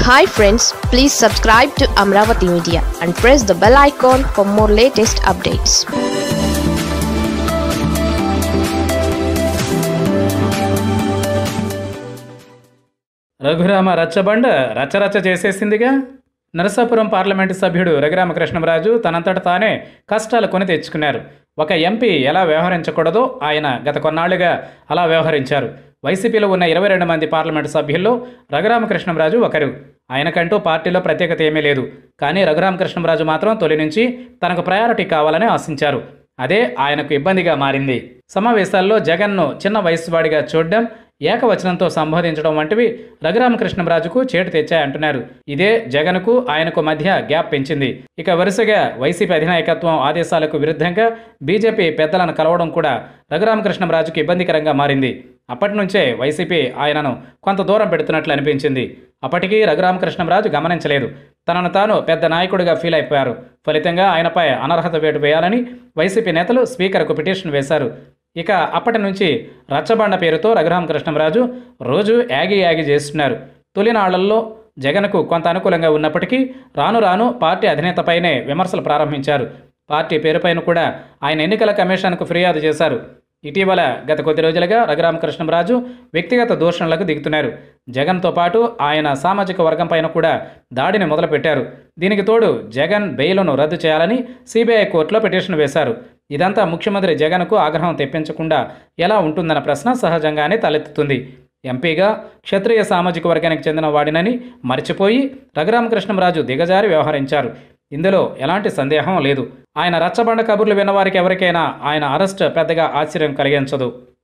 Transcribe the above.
hi friends please subscribe to Amaravati media and press the bell icon for more latest updates Raghurama Rachabanda రచ్చరచ్చ చేసేసిందిగా Narasapuram parliament సభ్యుడు రఘురామకృష్ణరాజు తనంతట తానే కష్టాలు కొని తెచ్చుకున్నారు ఒక ఎంపీ ఎలా వ్యవహరించకూడదో ఆయన గత కొన్నాళ్లుగా అలా వ్యవహరించారు వైసీపీలో ఉన్న ఇరవై రెండు మంది పార్లమెంటు సభ్యుల్లో రఘురామకృష్ణరాజు ఒకరు ఆయనకంటూ పార్టీలో ప్రత్యేకత ఏమీ లేదు కానీ రఘురామకృష్ణరాజు మాత్రం తొలి నుంచి తనకు ప్రయారిటీ కావాలని ఆశించారు అదే ఆయనకు ఇబ్బందిగా మారింది సమావేశాల్లో జగన్ను చిన్న వయసు వాడిగా చూడడం ఏకవచనంతో సంబోధించడం వంటివి రఘురామకృష్ణరాజుకు చేటు తెచ్చాయంటున్నారు ఇదే జగన్కు ఆయనకు మధ్య గ్యాప్ పెంచింది ఇక వరుసగా వైసీపీ అధినాయకత్వం ఆదేశాలకు విరుద్ధంగా బీజేపీ పెద్దలను కలవడం కూడా రఘురామకృష్ణరాజుకు ఇబ్బందికరంగా మారింది అప్పటి నుంచే వైసీపీ ఆయనను కొంత దూరం పెడుతున్నట్లు అనిపించింది అప్పటికీ రఘురామకృష్ణరాజు గమనించలేదు తనను తాను పెద్ద నాయకుడిగా ఫీల్ అయిపోయారు ఫలితంగా ఆయనపై అనర్హత వేటు వేయాలని వైసీపీ నేతలు స్పీకర్కు పిటిషన్ వేశారు ఇక అప్పటి నుంచి రచ్చబండ పేరుతో రఘురామకృష్ణరాజు రోజు యాగి యాగి చేస్తున్నారు తొలినాళ్లలో జగన్కు కొంత అనుకూలంగా ఉన్నప్పటికీ రాను రాను పార్టీ అధినేతపైనే విమర్శలు ప్రారంభించారు పార్టీ పేరుపైన కూడా ఆయన ఎన్నికల కమిషన్కు ఫిర్యాదు చేశారు ఇటీవల గత కొద్ది రోజులుగా రఘురామకృష్ణరాజు వ్యక్తిగత దూషణలకు దిగుతున్నారు జగన్తో పాటు ఆయన సామాజిక వర్గం పైన కూడా దాడిని మొదలుపెట్టారు దీనికి తోడు జగన్ బెయిల్ను రద్దు చేయాలని సిబిఐ కోర్టులో పిటిషన్ వేశారు ఇదంతా ముఖ్యమంత్రి జగన్కు ఆగ్రహం తెప్పించకుండా ఎలా ఉంటుందన్న ప్రశ్న సహజంగానే తలెత్తుతుంది ఎంపీగా క్షత్రియ సామాజిక వర్గానికి చెందిన వాడినని మర్చిపోయి రఘురామకృష్ణరాజు దిగజారి వ్యవహరించారు ఇందులో ఎలాంటి సందేహం లేదు ఆయన రచ్చబండ కబుర్లు విన్నవారికి ఎవరికైనా ఆయన అరెస్ట్ పెద్దగా ఆశ్చర్యం కలిగించదు